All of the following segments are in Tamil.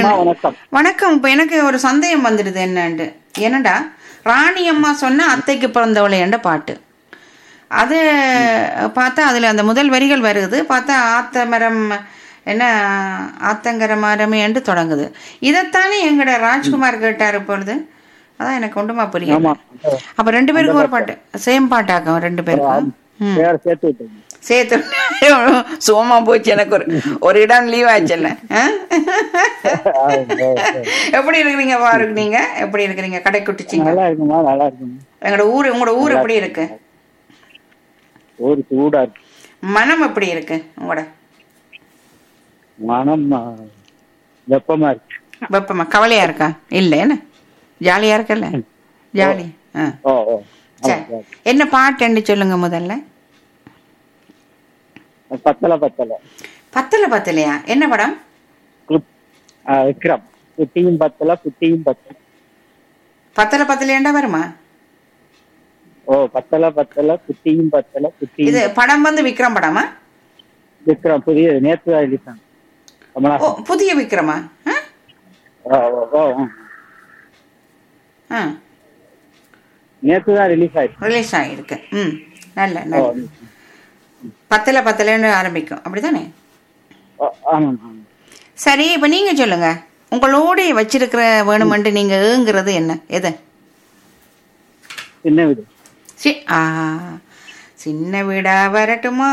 அம்மா, என்ன வணக்கம் வணக்கம் இப்ப எனக்கு ஒரு சந்தேகம் வந்துடுது என்னண்டு என்னடா ராணி அம்மா சொன்ன அத்தைக்கு பிறந்தவளையண்ட பாட்டு அது பார்த்தா அதுல அந்த முதல் வரிகள் வருது பார்த்தா ஆத்த மரம் என்ன ஆத்தங்கர மரமே என்று தொடங்குது இதைத்தானே எங்கட ராஜ்குமார் கேட்டார் இப்பொழுது அதான் எனக்கு ஒன்றுமா புரியல ஆமா அப்ப ரெண்டு பேருக்கும் ஒரு பாட்டு சேம் பாட்டாக்கும் ரெண்டு பேருக்கும் ம். பேர் சேர்த்து விட்டீங்க சேர்த்து சுகமா போச்சு எனக்கு ஒரு ஒரு இடம் லீவ் ஆச்சுல்ல ஆ? எப்படி இருக்கிறீங்க பாருங்க நீங்க எப்படி இருக்கிறீங்க கடைக்குட்டிச்சிங்க நல்லா இருக்குமா நல்லா இருக்குமா எங்களோட ஊர் உங்களோட ஊர் எப்படி இருக்கு ஒரு சூடா இருக்கு மனம் எப்படி இருக்கு உங்களோட மனம் ஆ, வெப்பமா இருக்கு வெப்பமா கவலையா இருக்கா இல்ல என்ன ஜாலியா இருக்கல்ல ஜாலி ஆ ஓ ஓ ஆமா, சரி என்ன பாட்டுன்னு சொல்லுங்க முதல்ல பத்தல பத்தல பத்தல பத்தலையா என்ன படம் குட்- ஆ, விக்ரம் குட்டியும் பத்தல குட்டியும் பத்தல பத்தல பத்தலையாண்டா வருமா ஓ பத்தல பத்தல குட்டியும் பத்தல குட்டியும் இது படம் வந்து விக்ரம் படமா விக்ரம் புதிய நேற்று தான் release ஆனது. ஓ கமலஹாசன் புதிய விக்ரமா ஆ? ஓ, ஓ, ஓ, ஓ. ஆ நேற்று தான் ரிலீஸ் ஆயிடுச்சு ரிலீஸ் ஆகிருக்கு ம் நல்ல ஓ, நல்ல பத்தல பத்தலன்னு ஆரம்பிக்கும் அப்படிதானே ஓ, ஆமாம் ஆமாம் சரி இப்போ நீங்க சொல்லுங்க உங்களோட வச்சிருக்கிற வேணுமென்று நீங்க ஏங்குறது என்ன எது சின்ன வீடு சி ஆ சின்ன வீடா வரட்டுமா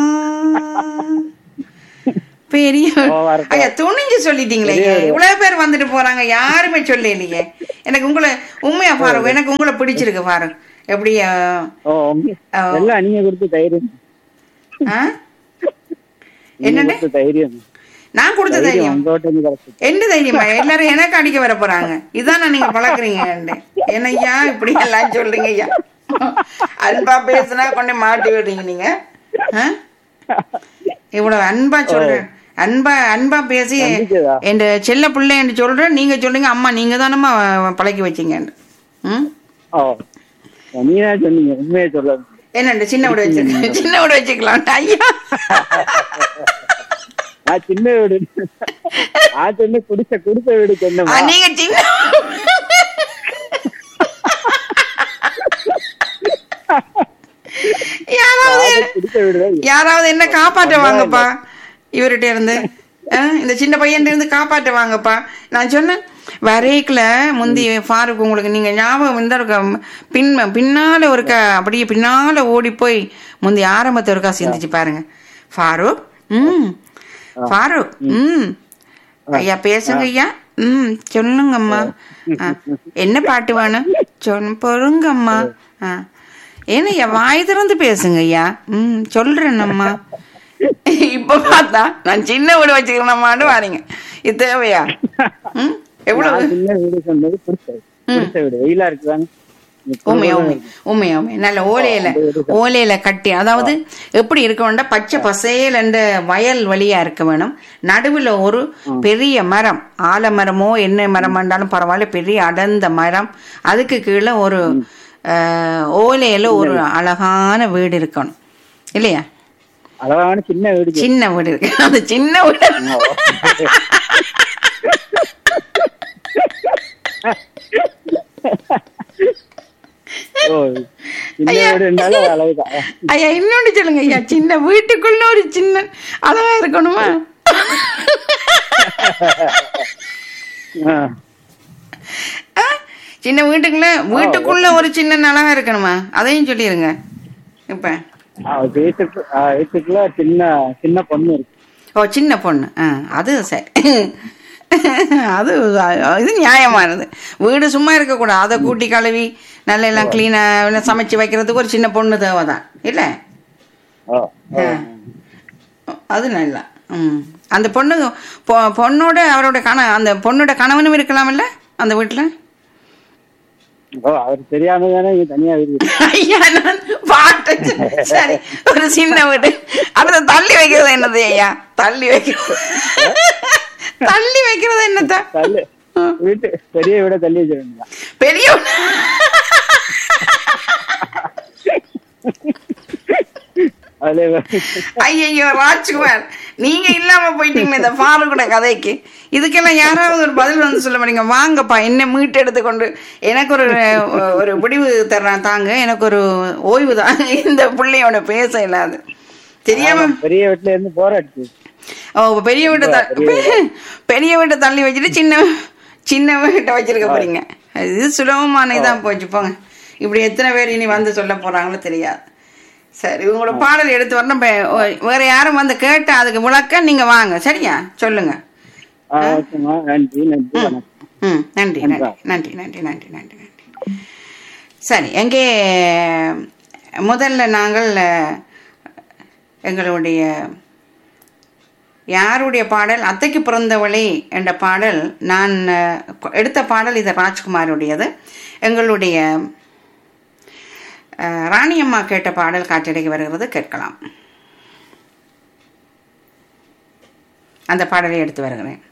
பெரிய ஓ, வரட்டும். ஐயா துணிஞ்சு சொல்லிட்டீங்களே பெரிய வீடு. இவ்வளவு பேர் வந்துட்டு போறாங்க யாருமே சொல்லலையே எனக்கு உங்களை உண்மையா பாருங்க எனக்கு உங்களை பிடிச்சிருக்கு பாருங்க எப்படி ஆ, ஓ உங்க- ஓ. எல்லாம் நீங்க கொடுத்த தைரியம் ஆ? நீங்க என்னண்ணே? கொடுத்த தைரியம் நான் கொடுத்த தைரியம் தைரியம் உங்ககிட்ட இருந்து கிடைச்சது என்ன தைரியமா எல்லாரும் எனக்கு அடிக்க வர போறாங்க இதானே நீங்க பழக்குறீங்க என்னய்யா இப்படி எல்லாம் சொல்றீங்க ஐயா அன்பா பேசுனா கொண்டு மாட்டி விடுறீங்க நீங்க ஆ? இவ்வளவு அன்பா சொல்றேன் அன்பா அன்பா பேசி நம்பிக்கைதா? என் செல்ல பிள்ளை என்று சொல்றேன் நீங்க சொல்றீங்க அம்மா நீங்க தானம்மா பழக்கி வச்சீங்க ம் ஓ நீங்க சொன்னீங்க உண்மையை சொல்ல என்னண்டு சின்ன வீடு வச்சிருக்கேன் சின்ன வீடு வச்சுக்கலாம் ஐயா நான் சின்ன வீடு நான் சொன்ன குடிச்ச குடிச்ச வீடு ஆ, சொன்னேன் நீங்க சின்ன யாராவது குடிச்ச வீடு தான் யாராவது என்ன காப்பாற்ற வாங்கப்பா இவர்கிட்ட இருந்து ஆ, இந்த சின்ன பையன் இருந்து காப்பாற்ற வாங்கப்பா நான் சொன்னேன் வரைக்குல முந்தி ஃபாரூக் உங்களுக்கு நீங்க ஞாபகம் இந்த இருக்க பின் பின்னால ஒருக்க அப்படியே பின்னால ஓடி போய் முந்தி ஆரம்பத்தை ஒருக்கா சிந்திச்சு பாருங்க ஃபாரூக் ம் ஃபாரூக் ம் ஐயா பேசுங்க ஐயா ம் சொல்லுங்கம்மா ஆ, என்ன பாட்டு வேணும் சொல் பொறுங்கம்மா ஆ ஏனையா வாய் திறந்து பேசுங்க ஐயா ம் சொல்றேன்னம்மா இப்ப பார்த்தா நான் சின்ன வீடு வச்சுக்கிறேனம்மான்னு வாரீங்க இது தேவையா ம் எவ்வளவு நான் சின்ன வீடு சொன்னது குடிச்ச வீடு குடிச்ச வீடு வெயிலா இருக்குதாங்க உண்மை உண்மை உண்மை உண்மை நல்ல ஓலையில ஓலையில கட்டி அதாவது எப்படி இருக்க வேண்டாம் பச்சை பசேல் என்ற வயல் வழியா இருக்க வேணும் நடுவுல ஒரு பெரிய மரம் ஆலமரமோ என்ன மரம் இருந்தாலும் பரவாயில்ல பெரிய அடர்ந்த மரம் அதுக்கு கீழே ஒரு அஹ், ஓலையில ஒரு அழகான வீடு இருக்கணும் இல்லையா அழகான சின்ன வீடு கேட்டேன். சின்ன வீடு இருக்கு அந்த சின்ன வீடு ஓ சின்ன வீடு இருந்தாலும் அது அழகுதான் ஐயா இன்னொன்னு சொல்லுங்க ஐயா சின்ன வீட்டுக்குள்ள ஒரு சின்ன அழகா இருக்கணுமா ஆ. ஆ? சின்ன வீட்டுக்குள்ள வீட்டுக்குள்ள ஒரு சின்ன அழகா இருக்கணுமா அதையும் சொல்லிருங்க இப்ப ஆ, வீட்டுக்கு ஆ, வீட்டுக்குள்ள சின்ன சின்ன பொண்ணு இருக்கு ஓ சின்ன பொண்ணு ஆ அது சரி அது இது நியாயமானது வீடு சும்மா இருக்கக்கூடாது அதை கூட்டி கழுவி நல்ல எல்லாம் கிளீனா சமைச்சு வைக்கிறதுக்கு ஒரு சின்ன பொண்ணு தேவைதான் இல்ல ஓ, ஓ. அது நல்லா ம் அந்த பொண்ணு பொ- பொண்ணோட அவரோட கண அந்த பொண்ணோட கணவனும் இருக்கலாம்ல அந்த வீட்டுல ஓ அவர் தெரியாம தானே இங்க தனியா வீடு ஐயா நான் பாட்டு சரி ஒரு சின்ன வீடு அடுத்த தள்ளி வைக்கிறது என்னது ஐயா தள்ளி வைக்கிறது தள்ளி வைக்கிறது என்னத்த தள்ளு வீட்டு பெரிய வீட தள்ளி வச்சிட வேண்டியதான். பெரிய அதுல ஐயையோ ராஜ்குமார் நீங்க இல்லாம போயிட்டீங்க இந்த ஃபாரூக்கோட கதைக்கு இதுக்கெல்லாம் யாராவது ஒரு பதில் வந்து சொல்ல மாட்டீங்க வாங்கப்பா என்ன மீட்டு எடுத்துக்கொண்டு எனக்கு ஒரு ஒரு முடிவு தர்றான் தாங்க எனக்கு ஒரு ஓய்வு தான் இந்த பிள்ளையோட பேச இல்லாது தெரியாம பெரிய வீட்டுல இருந்து போராட்டு ஓ இப்ப பெரிய வீட்டை த- பெரிய வீட்டை தள்ளி வச்சுட்டு சின்ன சின்ன வீட்டை வச்சிருக்க போறீங்க இது சுலபமான இதான் போச்சு போங்க இப்படி எத்தனை பேர் இனி வந்து சொல்ல போறாங்களோ தெரியாது சரி உங்களோட பாடல் எடுத்து வரணும் இப்ப, ஓ, வேற யாரும் வந்து கேட்டா அதுக்கு விளக்க நீங்க வாங்க சரியா சொல்லுங்க ஆ ஓகேம்மா நன்றி நன்றி வணக்கம் ம் நன்றி நன்றி நன்றி நன்றி நன்றி நன்றி நன்றி சரி எங்கே முதல்ல நாங்கள் அஹ், எங்களுடைய யாருடைய பாடல் அத்தைக்கு பிறந்தவளே என்ற பாடல் நான் அஹ், எடுத்த பாடல் இது ராஜ்குமாருடையது எங்களுடைய அஹ், ராணியம்மா கேட்ட பாடல் காற்றடைக்கு வருகிறது கேட்கலாம் அந்த பாடலை எடுத்து வருகிறேன்